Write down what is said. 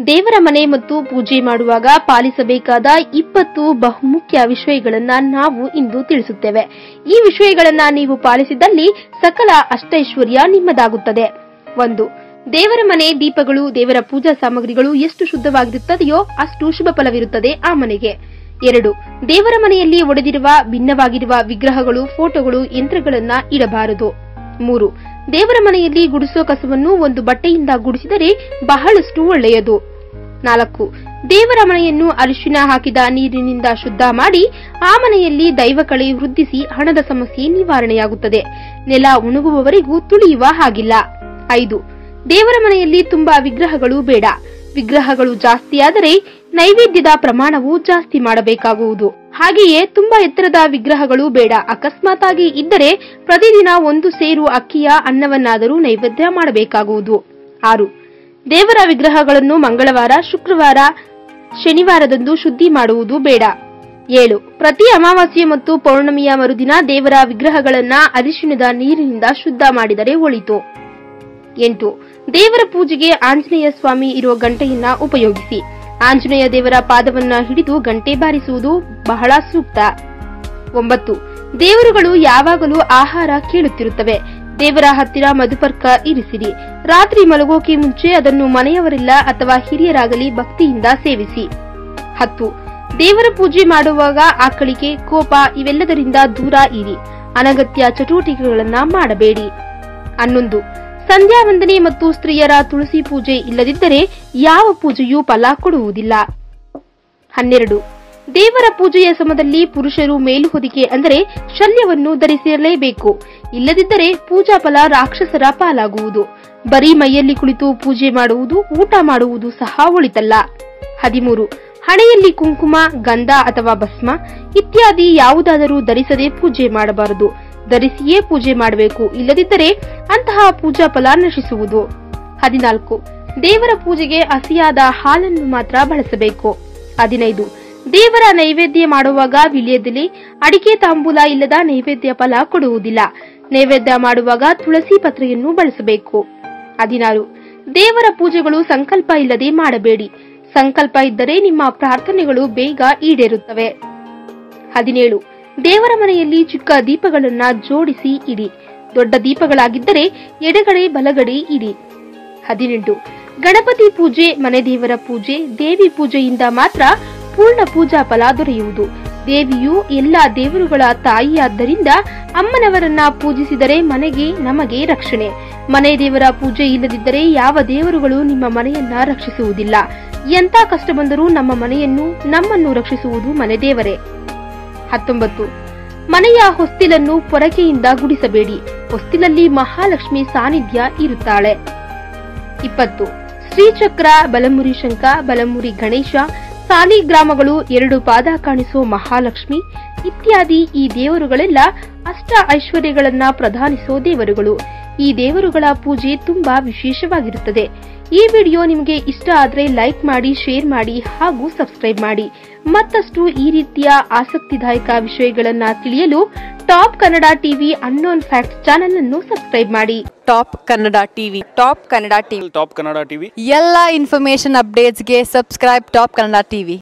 ದೇವರ ಮನೆ ಮತ್ತು ಪೂಜೆ ಮಾಡುವಾಗ ಪಾಲಿಸಬೇಕಾದ ಇಪ್ಪತ್ತು ಬಹುಮುಖ್ಯ ವಿಷಯಗಳನ್ನ ನಾವು ಇಂದು ತಿಳಿಸುತ್ತೇವೆ ಈ ವಿಷಯಗಳನ್ನ ನೀವು ಪಾಲಿಸಿದಲ್ಲಿ ಸಕಲ ಅಷ್ಟೈಶ್ವರ್ಯ ನಿಮ್ಮದಾಗುತ್ತದೆ ಒಂದು ದೇವರ ಮನೆ ದೀಪಗಳು ದೇವರ ಪೂಜಾ ಸಾಮಗ್ರಿಗಳು ಎಷ್ಟು ಶುದ್ಧವಾಗಿರುತ್ತದೆಯೋ ಅಷ್ಟು ಶುಭ ಫಲವಿರುತ್ತದೆ ಆ ಮನೆಗೆ ಎರಡು ದೇವರ ಮನೆಯಲ್ಲಿ ಒಡೆದಿರುವ ಭಿನ್ನವಾಗಿರುವ ವಿಗ್ರಹಗಳು ಫೋಟೋಗಳು ಯಂತ್ರಗಳನ್ನ ಇಡಬಾರದು ಮೂರು ದೇವರ ಮನೆಯಲ್ಲಿ ಗುಡಿಸೋ ಕಸವನ್ನು ಒಂದು ಬಟ್ಟೆಯಿಂದ ಗುಡಿಸಿದರೆ ಬಹಳಷ್ಟು ಒಳ್ಳೆಯದು ನಾಲ್ಕು ದೇವರ ಮನೆಯನ್ನು ಅರಿಶಿನ ಹಾಕಿದ ನೀರಿನಿಂದ ಶುದ್ಧ ಮಾಡಿ ಆ ಮನೆಯಲ್ಲಿ ದೈವಕಳೆ ವೃದ್ಧಿಸಿ ಹಣದ ಸಮಸ್ಯೆ ನಿವಾರಣೆಯಾಗುತ್ತದೆ ನೆಲ ಉಣುಗುವವರೆಗೂ ತುಳಿಯುವ ಹಾಗಿಲ್ಲ ಐದು ದೇವರ ಮನೆಯಲ್ಲಿ ತುಂಬಾ ವಿಗ್ರಹಗಳು ಬೇಡ ವಿಗ್ರಹಗಳು ಜಾಸ್ತಿಯಾದರೆ ನೈವೇದ್ಯದ ಪ್ರಮಾಣವು ಜಾಸ್ತಿ ಮಾಡಬೇಕಾಗುವುದು ಹಾಗೆಯೇ ತುಂಬಾ ಎತ್ತರದ ವಿಗ್ರಹಗಳು ಬೇಡ ಅಕಸ್ಮಾತಾಗಿ ಇದ್ದರೆ ಪ್ರತಿದಿನ ಒಂದು ಸೇರು ಅಕ್ಕಿಯ ಅನ್ನವನ್ನಾದರೂ ನೈವೇದ್ಯ ಮಾಡಬೇಕಾಗುವುದು ಆರು ದೇವರ ವಿಗ್ರಹಗಳನ್ನು ಮಂಗಳವಾರ ಶುಕ್ರವಾರ ಶನಿವಾರದಂದು ಶುದ್ಧಿ ಮಾಡುವುದು ಬೇಡ ಏಳು ಪ್ರತಿ ಅಮಾವಾಸ್ಯೆ ಮತ್ತು ಪೌರ್ಣಮಿಯ ಮರುದಿನ ದೇವರ ವಿಗ್ರಹಗಳನ್ನ ಅರಿಶಿಣದ ನೀರಿನಿಂದ ಶುದ್ಧ ಮಾಡಿದರೆ ಒಳಿತು ಎಂಟು ದೇವರ ಪೂಜೆಗೆ ಆಂಜನೇಯ ಸ್ವಾಮಿ ಇರುವ ಗಂಟೆಯನ್ನ ಉಪಯೋಗಿಸಿ ಆಂಜನೇಯ ದೇವರ ಪಾದವನ್ನ ಹಿಡಿದು ಗಂಟೆ ಬಾರಿಸುವುದು ಬಹಳ ಸೂಕ್ತ ಒಂಬತ್ತು ದೇವರುಗಳು ಯಾವಾಗಲೂ ಆಹಾರ ಕೇಳುತ್ತಿರುತ್ತವೆ ದೇವರ ಹತ್ತಿರ ಮಧುಪರ್ಕ ಇರಿಸಿರಿ ರಾತ್ರಿ ಮಲಗೋಕೆ ಮುಂಚೆ ಅದನ್ನು ಮನೆಯವರೆಲ್ಲ ಅಥವಾ ಹಿರಿಯರಾಗಲಿ ಭಕ್ತಿಯಿಂದ ಸೇವಿಸಿ ಹತ್ತು ದೇವರ ಪೂಜೆ ಮಾಡುವಾಗ ಆಕಳಿಕೆ ಕೋಪ ಇವೆಲ್ಲದರಿಂದ ದೂರ ಇರಿ ಅನಗತ್ಯ ಚಟುವಟಿಕೆಗಳನ್ನ ಮಾಡಬೇಡಿ ಹನ್ನೊಂದು ಸಂಧ್ಯಾ ವಂದನೆ ಮತ್ತು ಸ್ತ್ರೀಯರ ತುಳಸಿ ಪೂಜೆ ಇಲ್ಲದಿದ್ದರೆ ಯಾವ ಪೂಜೆಯೂ ಫಲ ಕೊಡುವುದಿಲ್ಲ ಹನ್ನೆರಡು ದೇವರ ಪೂಜೆಯ ಸಮಯದಲ್ಲಿ ಪುರುಷರು ಮೇಲುಹೊದಿಕೆ ಅಂದರೆ ಶಲ್ಯವನ್ನು ಧರಿಸಿರಲೇಬೇಕು ಇಲ್ಲದಿದ್ದರೆ ಪೂಜಾ ಫಲ ರಾಕ್ಷಸರ ಪಾಲಾಗುವುದು ಬರೀ ಮೈಯಲ್ಲಿ ಕುಳಿತು ಪೂಜೆ ಮಾಡುವುದು ಊಟ ಮಾಡುವುದು ಸಹ ಒಳಿತಲ್ಲ ಹದಿಮೂರು ಹಣೆಯಲ್ಲಿ ಕುಂಕುಮ ಗಂಧ ಅಥವಾ ಭಸ್ಮ ಇತ್ಯಾದಿ ಯಾವುದಾದರೂ ಧರಿಸದೆ ಪೂಜೆ ಮಾಡಬಾರದು ಧರಿಸಿಯೇ ಪೂಜೆ ಮಾಡಬೇಕು ಇಲ್ಲದಿದ್ದರೆ ಅಂತಹ ಪೂಜಾ ಫಲ ನಶಿಸುವುದು ಹದಿನಾಲ್ಕು ದೇವರ ಪೂಜೆಗೆ ಹಸಿಯಾದ ಹಾಲನ್ನು ಮಾತ್ರ ಬಳಸಬೇಕು ಹದಿನೈದು ದೇವರ ನೈವೇದ್ಯ ಮಾಡುವಾಗ ವಿಳ್ಯದೆಲೆ ಅಡಿಕೆ ತಾಂಬೂಲ ಇಲ್ಲದ ನೈವೇದ್ಯ ಫಲ ಕೊಡುವುದಿಲ್ಲ ನೈವೇದ್ಯ ಮಾಡುವಾಗ ತುಳಸಿ ಪತ್ರೆಯನ್ನು ಬಳಸಬೇಕು ಹದಿನಾರು ದೇವರ ಪೂಜೆಗಳು ಸಂಕಲ್ಪ ಇಲ್ಲದೆ ಮಾಡಬೇಡಿ ಸಂಕಲ್ಪ ಇದ್ದರೆ ನಿಮ್ಮ ಪ್ರಾರ್ಥನೆಗಳು ಬೇಗ ಈಡೇರುತ್ತವೆ ಹದಿನೇಳು ದೇವರ ಮನೆಯಲ್ಲಿ ಚಿಕ್ಕ ದೀಪಗಳನ್ನ ಜೋಡಿಸಿ ಇಡಿ ದೊಡ್ಡ ದೀಪಗಳಾಗಿದ್ದರೆ ಎಡಗಡೆ ಬಲಗಡೆ ಇಡಿ ಹದಿನೆಂಟು ಗಣಪತಿ ಪೂಜೆ ಮನೆ ದೇವರ ಪೂಜೆ ದೇವಿ ಪೂಜೆಯಿಂದ ಮಾತ್ರ ಪೂರ್ಣ ಪೂಜಾ ಫಲ ದೊರೆಯುವುದು ದೇವಿಯು ಎಲ್ಲ ದೇವರುಗಳ ತಾಯಿಯಾದ್ದರಿಂದ ಅಮ್ಮನವರನ್ನ ಪೂಜಿಸಿದರೆ ಮನೆಗೆ ನಮಗೆ ರಕ್ಷಣೆ ಮನೆ ದೇವರ ಪೂಜೆ ಇಲ್ಲದಿದ್ದರೆ ಯಾವ ದೇವರುಗಳು ನಿಮ್ಮ ಮನೆಯನ್ನ ರಕ್ಷಿಸುವುದಿಲ್ಲ ಎಂತ ಕಷ್ಟ ಬಂದರೂ ನಮ್ಮ ಮನೆಯನ್ನು ನಮ್ಮನ್ನು ರಕ್ಷಿಸುವುದು ಮನೆ ದೇವರೇ ಹತ್ತೊಂಬತ್ತು ಮನೆಯ ಹೊಸ್ತಿಲನ್ನು ಪೊರಕೆಯಿಂದ ಗುಡಿಸಬೇಡಿ ಹೊಸ್ತಿಲಲ್ಲಿ ಮಹಾಲಕ್ಷ್ಮಿ ಸಾನ್ನಿಧ್ಯ ಇರುತ್ತಾಳೆ ಇಪ್ಪತ್ತು ಶ್ರೀಚಕ್ರ ಬಲಮುರಿ ಶಂಕ ಬಲಮುರಿ ಗಣೇಶ ಸಾಲಿಗ್ರಾಮಗಳು ಎರಡು ಪಾದ ಕಾಣಿಸೋ ಮಹಾಲಕ್ಷ್ಮಿ ಇತ್ಯಾದಿ ಈ ದೇವರುಗಳೆಲ್ಲ ಅಷ್ಟ ಐಶ್ವರ್ಯಗಳನ್ನ ಪ್ರಧಾನಿಸೋ ದೇವರುಗಳು ಈ ದೇವರುಗಳ ಪೂಜೆ ತುಂಬಾ ವಿಶೇಷವಾಗಿರುತ್ತದೆ ಈ ವಿಡಿಯೋ ನಿಮಗೆ ಇಷ್ಟ ಆದ್ರೆ ಲೈಕ್ ಮಾಡಿ ಶೇರ್ ಮಾಡಿ ಹಾಗೂ ಸಬ್ಸ್ಕ್ರೈಬ್ ಮಾಡಿ ಮತ್ತಷ್ಟು ಈ ರೀತಿಯ ಆಸಕ್ತಿದಾಯಕ ವಿಷಯಗಳನ್ನ ತಿಳಿಯಲು top Kannada TV unknown fact channel ಅನ್ನು ಸಬ್ಸ್ಕ್ರೈಬ್ ಮಾಡಿ top Kannada TV top Kannada TV top Kannada TV ಎಲ್ಲ ಇನ್ಫಾರ್ಮೇಶನ್ ಅಪ್ಡೇಟ್ಸ್ಗೆ ಸಬ್ಸ್ಕ್ರೈಬ್ ಟಾಪ್ ಕನ್ನಡ ಟಿವಿ